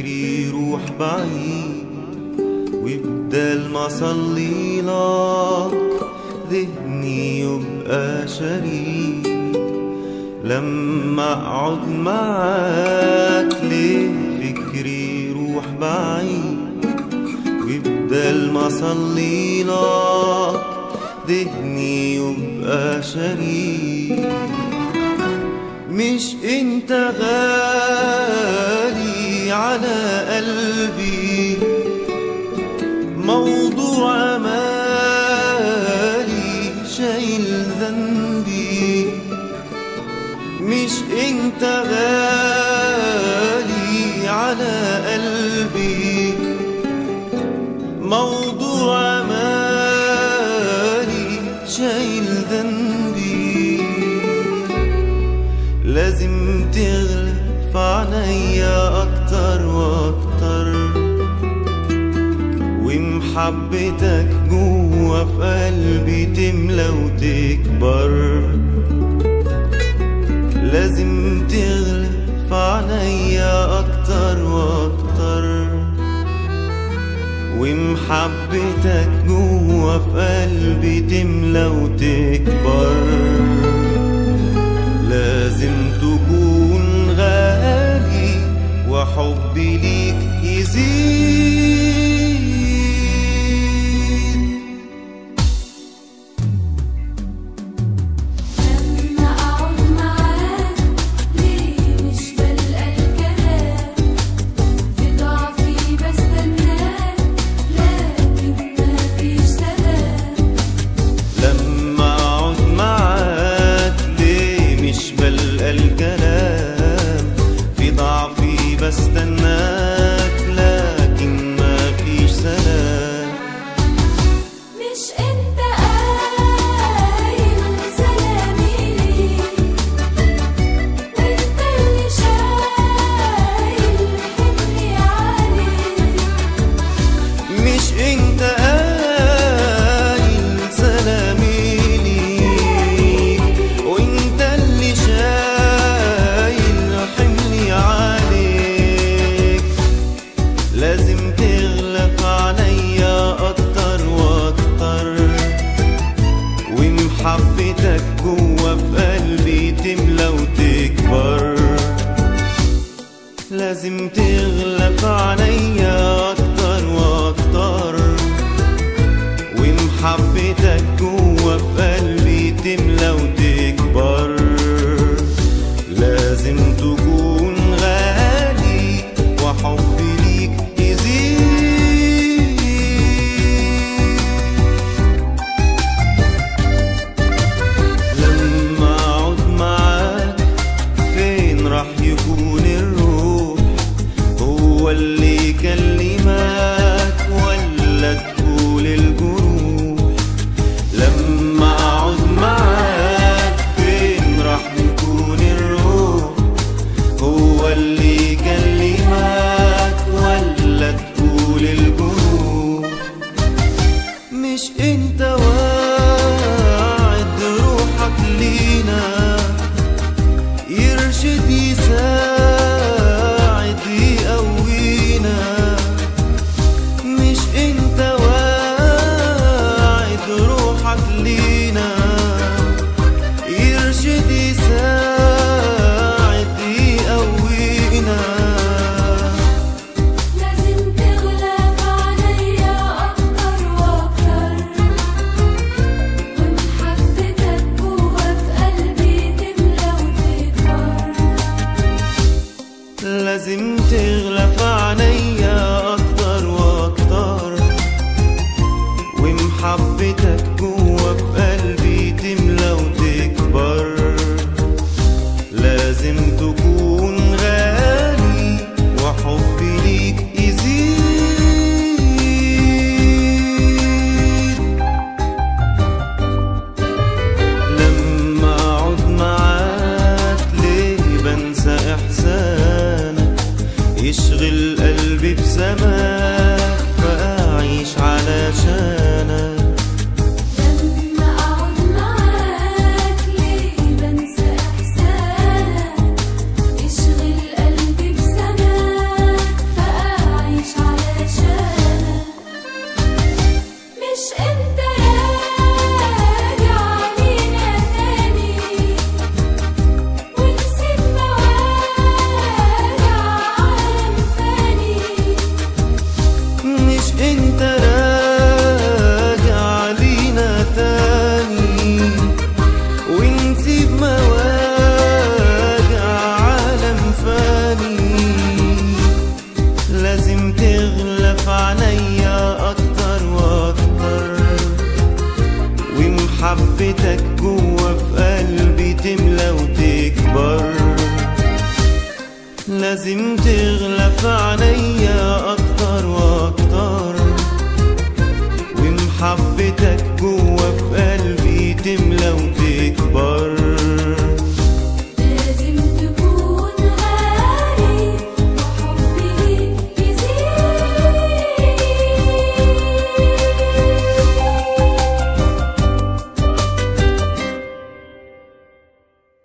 فكري يروح بعيد وبدل ما صلي لك ذهني يبقى شريك لما اقعد معاك ليه فكري يروح بعيد وبدل ما صلي لك ذهني يبقى شريك مش انت غالي على قلبي موضوع مالي شايل ذنبي مش انت غالي على قلبي موضوع مالي شايل ذنبي لازم تغلب عنيا اكتر واكتر ومحبتك جوا في قلبي تملى وتكبر لازم تغلب عنيا اكتر واكتر ومحبتك جوا في قلبي تملى وتكبر لازم تكون غالي وحبي ليك يزيد لما أقعد معاك ليه مش بلقى الكلام في ضعفي بستناك لكن مفيش سلام لما اقعد معاك ليه مش بلقى الكلام في ضعفي بستناك لكن ما فيش سلام مش انت قايل سلامي ليك وانت اللي شايل حملي عليك مش انت قايل سلامي ليك وانت اللي شايل حملي عليك لازم تغلب عليا اكتر واكتر ومحبتك جوا في قلبي تملى وتكبر لازم تغلب عليا اكتر واكتر ومحبتك جوا في قلبي تملى وتكبر لازم تكون غالي وحبي ليك يزيد لما اقعد معاك فين راح يكون الروح هو اللي يكلمك ولا تقول الجروح محبتك جوه في قلبي تملى وتكبر لازم تغلى في عينيا